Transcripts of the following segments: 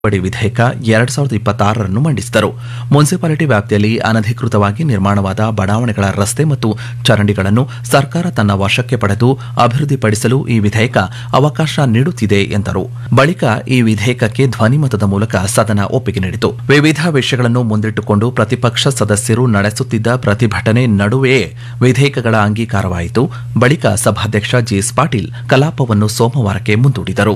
ತಿದ್ದುಪಡಿ ವಿಧೇಯಕ ಎರಡ್ ಸಾವಿರದ ಇಪ್ಪತ್ತಾರರನ್ನು ಮಂಡಿಸಿದರು ಮುನ್ಸಿಪಾಲಿಟಿ ವ್ಯಾಪ್ತಿಯಲ್ಲಿ ಅನಧಿಕೃತವಾಗಿ ನಿರ್ಮಾಣವಾದ ಬಡಾವಣೆಗಳ ರಸ್ತೆ ಮತ್ತು ಚರಂಡಿಗಳನ್ನು ಸರ್ಕಾರ ತನ್ನ ವಶಕ್ಕೆ ಪಡೆದು ಅಭಿವೃದ್ಧಿಪಡಿಸಲು ಈ ವಿಧೇಯಕ ಅವಕಾಶ ನೀಡುತ್ತಿದೆ ಎಂದರು ಬಳಿಕ ಈ ವಿಧೇಯಕಕ್ಕೆ ಧ್ವನಿಮತದ ಮೂಲಕ ಸದನ ಒಪ್ಪಿಗೆ ನೀಡಿತು ವಿವಿಧ ವಿಷಯಗಳನ್ನು ಮುಂದಿಟ್ಟುಕೊಂಡು ಪ್ರತಿಪಕ್ಷ ಸದಸ್ಯರು ನಡೆಸುತ್ತಿದ್ದ ಪ್ರತಿಭಟನೆ ನಡುವೆಯೇ ವಿಧೇಯಕಗಳ ಅಂಗೀಕಾರವಾಯಿತು ಬಳಿಕ ಸಭಾಧ್ಯಕ್ಷ ಜಿಎಸ್ ಪಾಟೀಲ್ ಕಲಾಪವನ್ನು ಸೋಮವಾರಕ್ಕೆ ಮುಂದೂಡಿದರು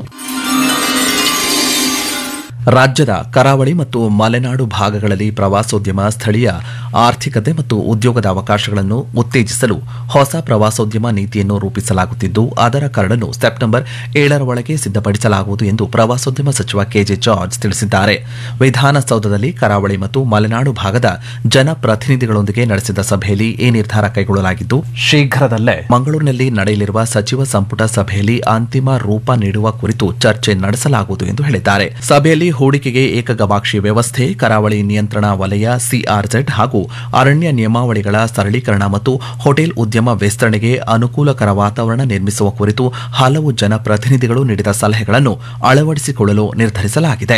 ರಾಜ್ಯದ ಕರಾವಳಿ ಮತ್ತು ಮಲೆನಾಡು ಭಾಗಗಳಲ್ಲಿ ಪ್ರವಾಸೋದ್ಯಮ ಸ್ಥಳೀಯ ಆರ್ಥಿಕತೆ ಮತ್ತು ಉದ್ಯೋಗದ ಅವಕಾಶಗಳನ್ನು ಉತ್ತೇಜಿಸಲು ಹೊಸ ಪ್ರವಾಸೋದ್ಯಮ ನೀತಿಯನ್ನು ರೂಪಿಸಲಾಗುತ್ತಿದ್ದು ಅದರ ಕರಡನ್ನು ಸೆಪ್ಟೆಂಬರ್ ಏಳರ ಒಳಗೆ ಸಿದ್ಧಪಡಿಸಲಾಗುವುದು ಎಂದು ಪ್ರವಾಸೋದ್ಯಮ ಸಚಿವ ಕೆಜೆ ಜಾರ್ಜ್ ತಿಳಿಸಿದ್ದಾರೆ ವಿಧಾನಸೌಧದಲ್ಲಿ ಕರಾವಳಿ ಮತ್ತು ಮಲೆನಾಡು ಭಾಗದ ಜನಪ್ರತಿನಿಧಿಗಳೊಂದಿಗೆ ನಡೆಸಿದ ಸಭೆಯಲ್ಲಿ ಈ ನಿರ್ಧಾರ ಕೈಗೊಳ್ಳಲಾಗಿದ್ದು ಶೀಘ್ರದಲ್ಲೇ ಮಂಗಳೂರಿನಲ್ಲಿ ನಡೆಯಲಿರುವ ಸಚಿವ ಸಂಪುಟ ಸಭೆಯಲ್ಲಿ ಅಂತಿಮ ರೂಪ ನೀಡುವ ಕುರಿತು ಚರ್ಚೆ ನಡೆಸಲಾಗುವುದು ಎಂದು ಹೇಳಿದ್ದಾರೆ ಸಭೆಯಲ್ಲಿ ಹೂಡಿಕೆಗೆ ಏಕಗವಾಕ್ಷಿ ವ್ಯವಸ್ಥೆ ಕರಾವಳಿ ನಿಯಂತ್ರಣ ವಲಯ ಸಿಆರ್ಜೆಡ್ ಹಾಗೂ ಅರಣ್ಯ ನಿಯಮಾವಳಿಗಳ ಸರಳೀಕರಣ ಮತ್ತು ಹೋಟೆಲ್ ಉದ್ಯಮ ವಿಸ್ತರಣೆಗೆ ಅನುಕೂಲಕರ ವಾತಾವರಣ ನಿರ್ಮಿಸುವ ಕುರಿತು ಹಲವು ಜನಪ್ರತಿನಿಧಿಗಳು ನೀಡಿದ ಸಲಹೆಗಳನ್ನು ಅಳವಡಿಸಿಕೊಳ್ಳಲು ನಿರ್ಧರಿಸಲಾಗಿದೆ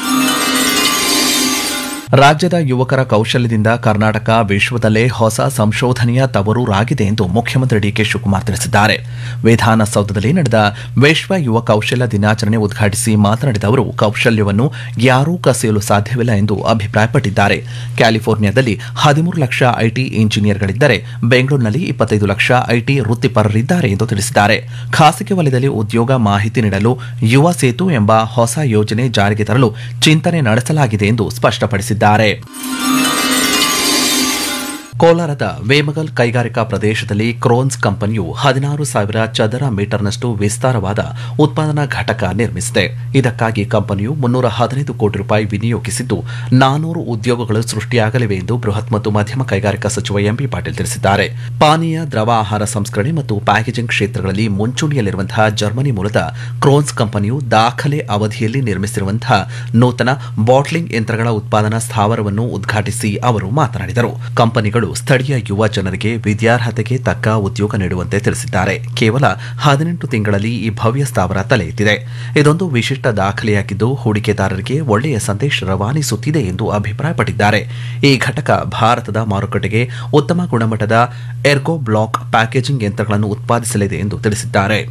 ರಾಜ್ಯದ ಯುವಕರ ಕೌಶಲ್ಯದಿಂದ ಕರ್ನಾಟಕ ವಿಶ್ವದಲ್ಲೇ ಹೊಸ ಸಂಶೋಧನೆಯ ತವರೂರಾಗಿದೆ ಎಂದು ಮುಖ್ಯಮಂತ್ರಿ ಡಿಕೆ ಶಿವಕುಮಾರ್ ತಿಳಿಸಿದ್ದಾರೆ ವಿಧಾನಸೌಧದಲ್ಲಿ ನಡೆದ ವಿಶ್ವ ಯುವ ಕೌಶಲ್ಯ ದಿನಾಚರಣೆ ಉದ್ಘಾಟಿಸಿ ಮಾತನಾಡಿದ ಅವರು ಕೌಶಲ್ಯವನ್ನು ಯಾರೂ ಕಸಿಯಲು ಸಾಧ್ಯವಿಲ್ಲ ಎಂದು ಅಭಿಪ್ರಾಯಪಟ್ಟಿದ್ದಾರೆ ಕ್ಯಾಲಿಫೋರ್ನಿಯಾದಲ್ಲಿ ಹದಿಮೂರು ಲಕ್ಷ ಐಟಿ ಇಂಜಿನಿಯರ್ಗಳಿದ್ದರೆ ಬೆಂಗಳೂರಿನಲ್ಲಿ ಇಪ್ಪತ್ತೈದು ಲಕ್ಷ ಐಟಿ ವೃತ್ತಿಪರರಿದ್ದಾರೆ ಎಂದು ತಿಳಿಸಿದ್ದಾರೆ ಖಾಸಗಿ ವಲಯದಲ್ಲಿ ಉದ್ಯೋಗ ಮಾಹಿತಿ ನೀಡಲು ಯುವ ಸೇತು ಎಂಬ ಹೊಸ ಯೋಜನೆ ಜಾರಿಗೆ ತರಲು ಚಿಂತನೆ ನಡೆಸಲಾಗಿದೆ ಎಂದು ಸ್ಪಷ್ಟಪಡಿಸಿದ್ದಾರೆ ಕೋಲಾರದ ವೇಮಗಲ್ ಕೈಗಾರಿಕಾ ಪ್ರದೇಶದಲ್ಲಿ ಕ್ರೋನ್ಸ್ ಕಂಪನಿಯು ಹದಿನಾರು ಸಾವಿರ ಚದರ ಮೀಟರ್ನಷ್ಟು ವಿಸ್ತಾರವಾದ ಉತ್ಪಾದನಾ ಘಟಕ ನಿರ್ಮಿಸಿದೆ ಇದಕ್ಕಾಗಿ ಕಂಪನಿಯು ಮುನ್ನೂರ ಹದಿನೈದು ಕೋಟಿ ರೂಪಾಯಿ ವಿನಿಯೋಗಿಸಿದ್ದು ನಾನೂರು ಉದ್ಯೋಗಗಳು ಸೃಷ್ಟಿಯಾಗಲಿವೆ ಎಂದು ಬೃಹತ್ ಮತ್ತು ಮಧ್ಯಮ ಕೈಗಾರಿಕಾ ಸಚಿವ ಎಂಬಿ ಪಾಟೀಲ್ ತಿಳಿಸಿದ್ದಾರೆ ಪಾನೀಯ ದ್ರವ ಆಹಾರ ಸಂಸ್ಕರಣೆ ಮತ್ತು ಪ್ಯಾಕೇಜಿಂಗ್ ಕ್ಷೇತ್ರಗಳಲ್ಲಿ ಮುಂಚೂಣಿಯಲ್ಲಿರುವಂತಹ ಜರ್ಮನಿ ಮೂಲದ ಕ್ರೋನ್ಸ್ ಕಂಪನಿಯು ದಾಖಲೆ ಅವಧಿಯಲ್ಲಿ ನಿರ್ಮಿಸಿರುವಂತಹ ನೂತನ ಬಾಟ್ಲಿಂಗ್ ಯಂತ್ರಗಳ ಉತ್ಪಾದನಾ ಸ್ಥಾವರವನ್ನು ಉದ್ಘಾಟಿಸಿ ಅವರು ಮಾತನಾಡಿದರು ಕಂಪನಿಗಳು ಸ್ಥಳೀಯ ಯುವ ಜನರಿಗೆ ವಿದ್ಯಾರ್ಹತೆಗೆ ತಕ್ಕ ಉದ್ಯೋಗ ನೀಡುವಂತೆ ತಿಳಿಸಿದ್ದಾರೆ ಕೇವಲ ಹದಿನೆಂಟು ತಿಂಗಳಲ್ಲಿ ಈ ಭವ್ಯ ಸ್ಥಾವರ ತಲೆ ಎತ್ತಿದೆ ಇದೊಂದು ವಿಶಿಷ್ಟ ದಾಖಲೆಯಾಗಿದ್ದು ಹೂಡಿಕೆದಾರರಿಗೆ ಒಳ್ಳೆಯ ಸಂದೇಶ ರವಾನಿಸುತ್ತಿದೆ ಎಂದು ಅಭಿಪ್ರಾಯಪಟ್ಟಿದ್ದಾರೆ ಈ ಘಟಕ ಭಾರತದ ಮಾರುಕಟ್ಟೆಗೆ ಉತ್ತಮ ಗುಣಮಟ್ಟದ ಎರ್ಗೋ ಬ್ಲಾಕ್ ಪ್ಯಾಕೇಜಿಂಗ್ ಯಂತ್ರಗಳನ್ನು ಉತ್ಪಾದಿಸಲಿದೆ ಎಂದು ತಿಳಿಸಿದ್ದಾರೆ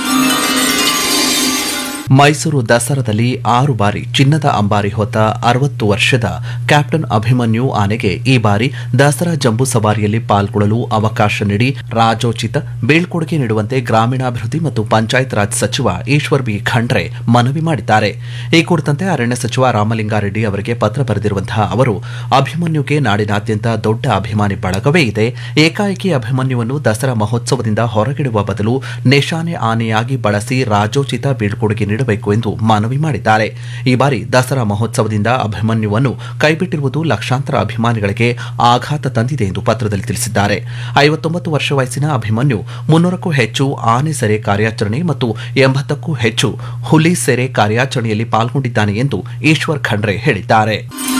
ಮೈಸೂರು ದಸರಾದಲ್ಲಿ ಆರು ಬಾರಿ ಚಿನ್ನದ ಅಂಬಾರಿ ಹೊತ್ತ ಅರವತ್ತು ವರ್ಷದ ಕ್ಯಾಪ್ಟನ್ ಅಭಿಮನ್ಯು ಆನೆಗೆ ಈ ಬಾರಿ ದಸರಾ ಜಂಬೂ ಸವಾರಿಯಲ್ಲಿ ಪಾಲ್ಗೊಳ್ಳಲು ಅವಕಾಶ ನೀಡಿ ರಾಜೋಚಿತ ಬೀಳ್ಕೊಡುಗೆ ನೀಡುವಂತೆ ಗ್ರಾಮೀಣಾಭಿವೃದ್ಧಿ ಮತ್ತು ಪಂಚಾಯತ್ ರಾಜ್ ಸಚಿವ ಈಶ್ವರ್ ಬಿ ಖಂಡ್ರೆ ಮನವಿ ಮಾಡಿದ್ದಾರೆ ಈ ಕುರಿತಂತೆ ಅರಣ್ಯ ಸಚಿವ ರಾಮಲಿಂಗಾರೆಡ್ಡಿ ಅವರಿಗೆ ಪತ್ರ ಬರೆದಿರುವಂತಹ ಅವರು ಅಭಿಮನ್ಯುಗೆ ನಾಡಿನಾದ್ಯಂತ ದೊಡ್ಡ ಅಭಿಮಾನಿ ಬಳಗವೇ ಇದೆ ಏಕಾಏಕಿ ಅಭಿಮನ್ಯುವನ್ನು ದಸರಾ ಮಹೋತ್ಸವದಿಂದ ಹೊರಗಿಡುವ ಬದಲು ನಿಶಾನೆ ಆನೆಯಾಗಿ ಬಳಸಿ ರಾಜೋಚಿತ ಬೀಳ್ಕೊಡುಗೆ ನೀಡಬೇಕು ಎಂದು ಮನವಿ ಮಾಡಿದ್ದಾರೆ ಈ ಬಾರಿ ದಸರಾ ಮಹೋತ್ಸವದಿಂದ ಅಭಿಮನ್ಯುವನ್ನು ಕೈಬಿಟ್ಟಿರುವುದು ಲಕ್ಷಾಂತರ ಅಭಿಮಾನಿಗಳಿಗೆ ಆಘಾತ ತಂದಿದೆ ಎಂದು ಪತ್ರದಲ್ಲಿ ತಿಳಿಸಿದ್ದಾರೆ ಐವತ್ತೊಂಬತ್ತು ವರ್ಷ ವಯಸ್ಸಿನ ಅಭಿಮನ್ಯು ಮುನ್ನೂರಕ್ಕೂ ಹೆಚ್ಚು ಆನೆ ಸೆರೆ ಕಾರ್ಯಾಚರಣೆ ಮತ್ತು ಎಂಬತ್ತಕ್ಕೂ ಹೆಚ್ಚು ಹುಲಿ ಸೆರೆ ಕಾರ್ಯಾಚರಣೆಯಲ್ಲಿ ಪಾಲ್ಗೊಂಡಿದ್ದಾನೆ ಎಂದು ಈಶ್ವರ್ ಖಂಡ್ರೆ ಹೇಳಿದ್ದಾರೆ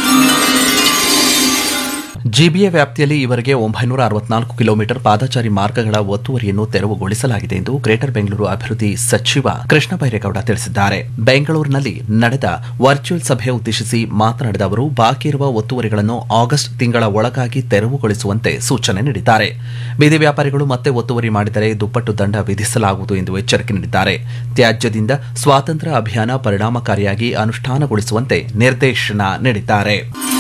ಜಿಬಿಎ ವ್ಯಾಪ್ತಿಯಲ್ಲಿ ಈವರೆಗೆ ಒಂಬೈನೂರ ಅರವತ್ನಾಲ್ಕು ಕಿಲೋಮೀಟರ್ ಪಾದಚಾರಿ ಮಾರ್ಗಗಳ ಒತ್ತುವರಿಯನ್ನು ತೆರವುಗೊಳಿಸಲಾಗಿದೆ ಎಂದು ಗ್ರೇಟರ್ ಬೆಂಗಳೂರು ಅಭಿವೃದ್ಧಿ ಸಚಿವ ಕೃಷ್ಣ ಬೈರೇಗೌಡ ತಿಳಿಸಿದ್ದಾರೆ ಬೆಂಗಳೂರಿನಲ್ಲಿ ನಡೆದ ವರ್ಚುವಲ್ ಸಭೆ ಉದ್ದೇಶಿಸಿ ಮಾತನಾಡಿದ ಅವರು ಬಾಕಿ ಇರುವ ಒತ್ತುವರಿಗಳನ್ನು ಆಗಸ್ಟ್ ತಿಂಗಳ ಒಳಗಾಗಿ ತೆರವುಗೊಳಿಸುವಂತೆ ಸೂಚನೆ ನೀಡಿದ್ದಾರೆ ಬೀದಿ ವ್ಯಾಪಾರಿಗಳು ಮತ್ತೆ ಒತ್ತುವರಿ ಮಾಡಿದರೆ ದುಪ್ಪಟ್ಟು ದಂಡ ವಿಧಿಸಲಾಗುವುದು ಎಂದು ಎಚ್ಚರಿಕೆ ನೀಡಿದ್ದಾರೆ ತ್ಯಾಜ್ಯದಿಂದ ಸ್ವಾತಂತ್ರ್ಯ ಅಭಿಯಾನ ಪರಿಣಾಮಕಾರಿಯಾಗಿ ಅನುಷ್ಠಾನಗೊಳಿಸುವಂತೆ ನಿರ್ದೇಶನ ನೀಡಿದ್ದಾರೆ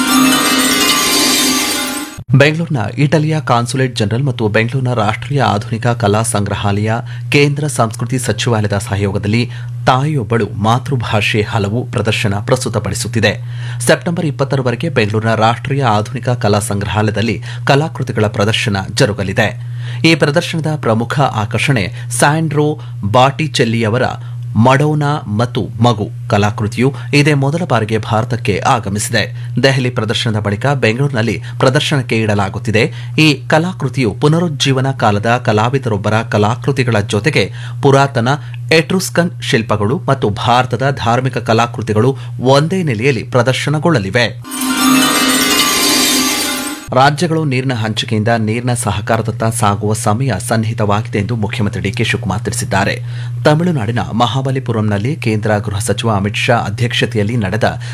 ಬೆಂಗಳೂರಿನ ಇಟಲಿಯ ಕಾನ್ಸುಲೇಟ್ ಜನರಲ್ ಮತ್ತು ಬೆಂಗಳೂರಿನ ರಾಷ್ಟ್ರೀಯ ಆಧುನಿಕ ಕಲಾ ಸಂಗ್ರಹಾಲಯ ಕೇಂದ್ರ ಸಂಸ್ಕೃತಿ ಸಚಿವಾಲಯದ ಸಹಯೋಗದಲ್ಲಿ ತಾಯಿಯೊಬ್ಬಳು ಮಾತೃಭಾಷೆ ಹಲವು ಪ್ರದರ್ಶನ ಪ್ರಸ್ತುತಪಡಿಸುತ್ತಿದೆ ಸೆಪ್ಟೆಂಬರ್ ಇಪ್ಪತ್ತರವರೆಗೆ ಬೆಂಗಳೂರಿನ ರಾಷ್ಟ್ರೀಯ ಆಧುನಿಕ ಕಲಾ ಸಂಗ್ರಹಾಲಯದಲ್ಲಿ ಕಲಾಕೃತಿಗಳ ಪ್ರದರ್ಶನ ಜರುಗಲಿದೆ ಈ ಪ್ರದರ್ಶನದ ಪ್ರಮುಖ ಆಕರ್ಷಣೆ ಸ್ಯಾಂಡ್ರೋ ಬಾಟಿಚೆಲ್ಲಿಯವರ ಮಡೋನಾ ಮತ್ತು ಮಗು ಕಲಾಕೃತಿಯು ಇದೇ ಮೊದಲ ಬಾರಿಗೆ ಭಾರತಕ್ಕೆ ಆಗಮಿಸಿದೆ ದೆಹಲಿ ಪ್ರದರ್ಶನದ ಬಳಿಕ ಬೆಂಗಳೂರಿನಲ್ಲಿ ಪ್ರದರ್ಶನಕ್ಕೆ ಇಡಲಾಗುತ್ತಿದೆ ಈ ಕಲಾಕೃತಿಯು ಪುನರುಜ್ಜೀವನ ಕಾಲದ ಕಲಾವಿದರೊಬ್ಬರ ಕಲಾಕೃತಿಗಳ ಜೊತೆಗೆ ಪುರಾತನ ಎಟ್ರುಸ್ಕನ್ ಶಿಲ್ಪಗಳು ಮತ್ತು ಭಾರತದ ಧಾರ್ಮಿಕ ಕಲಾಕೃತಿಗಳು ಒಂದೇ ನೆಲೆಯಲ್ಲಿ ಪ್ರದರ್ಶನಗೊಳ್ಳಲಿವೆ ರಾಜ್ಯಗಳು ನೀರಿನ ಹಂಚಿಕೆಯಿಂದ ನೀರಿನ ಸಹಕಾರದತ್ತ ಸಾಗುವ ಸಮಯ ಸನ್ನಿಹಿತವಾಗಿದೆ ಎಂದು ಮುಖ್ಯಮಂತ್ರಿ ಡಿಕೆ ಶಿವಕುಮಾರ್ ತಿಳಿಸಿದ್ದಾರೆ ತಮಿಳುನಾಡಿನ ಮಹಾಬಲಿಪುರಂನಲ್ಲಿ ಕೇಂದ್ರ ಗೃಹ ಸಚಿವ ಅಮಿತ್ ಶಾ ಅಧ್ಯಕ್ಷತೆಯಲ್ಲಿ ನಡೆದ